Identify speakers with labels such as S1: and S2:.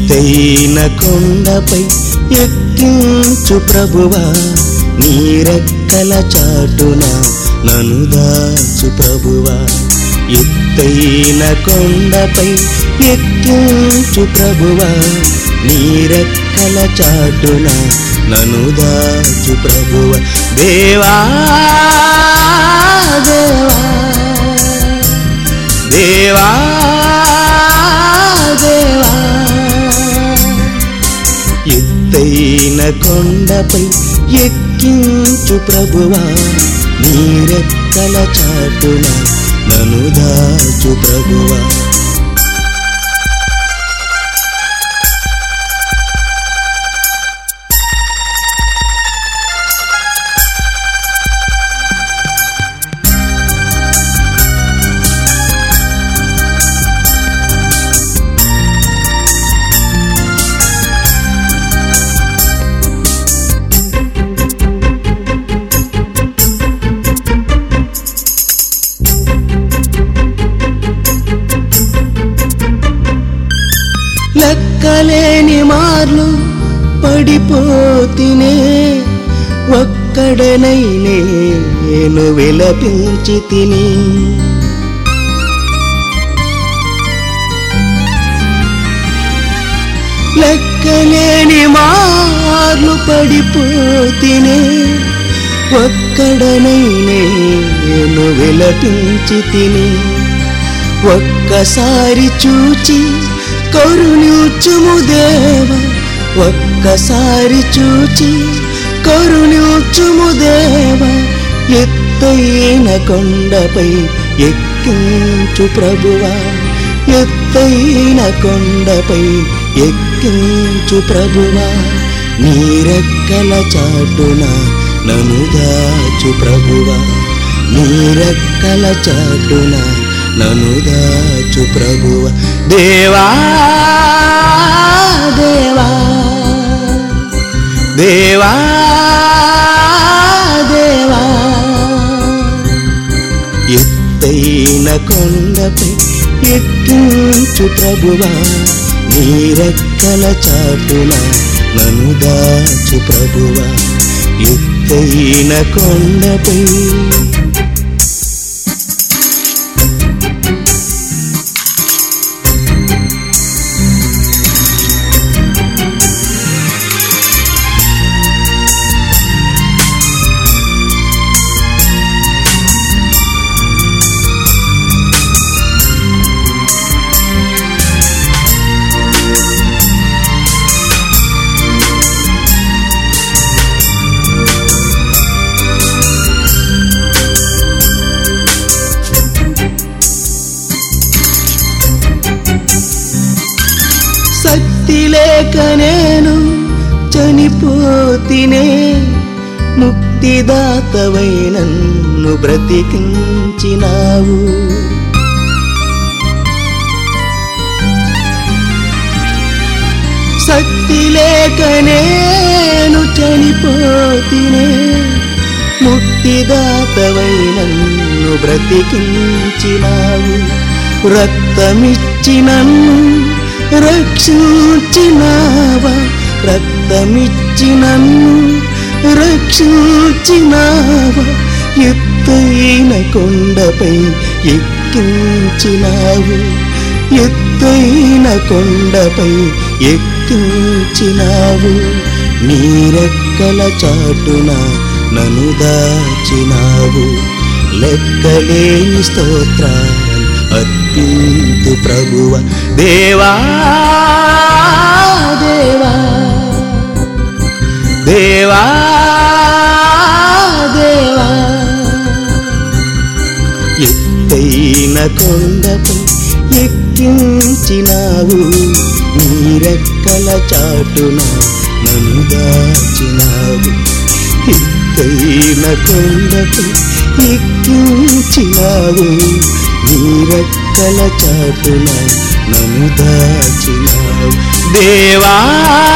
S1: ఎత్తైన కొండపై ఎక్కించు ప్రభువా నీ రెక్కల చాటున నను దాచు ప్రభువా ఎత్తైన కొండపై ఎక్కించు ప్రభువా నీ రెక్కల చాటున నను దాచు ప్రభువ దేవా దేవా దేవా దేవా ఎత్తైన కొండపై ఎక్కించు ప్రభువా నీ రెక్కల చాటున నను దాచు ప్రభువా లెక్కలేని మార్లు పడిపోతినే ఒక్కడనై నేను విలపించి తిని లెక్కలేని మార్లు పడిపోతినే ఒక్కడనై నేను విలపించి తిని ఒక్కసారి చూచి కరుణించుము దేవ ఒక్కసారి చూచి కరుణించుము దేవ ఎత్తైన కొండపై ఎక్కించు ప్రభువా ఎత్తైన కొండపై ఎక్కించు ప్రభువా నీ రెక్కల చాటున నను దాచు ప్రభువా నీ రెక్కల చాటున నను దాచు ప్రభువ దేవా దేవా దేవా దేవా ఎత్తైన కొండపై ఎక్కించు ప్రభువా నీ రెక్కల చాటున నన్ను దాచు ప్రభువా ఎత్తైన కొండపై శక్తి లేక నేను చనిపోతినే ముక్తిదాతవై నన్ను బ్రతికించినావు శక్తి లేక నేను చనిపోతినే ముక్తిదాతవై నన్ను బ్రతికించినావు రక్తమిచ్చి నన్ను రక్షించినావా రక్తమిచ్చి నన్ను రక్షించినావా ఎత్తైన కొండపై ఎక్కించినావు ఎత్తైన కొండపై ఎక్కించినావు నీ రెక్కల చాటున నను దాచినావు లెక్కలేని స్తోత్రాలు అర్పింతు ప్రభువ దేవా దేవా దేవా దేవా ఎత్తైన కొండపై ఎక్కించినావు నీ రెక్కల చాటున నన్ను దాచినావు ఎత్తైన కొండపై ఎక్కించినావు నీ రెక్కల చాటున నన్ను దాచినావు దేవా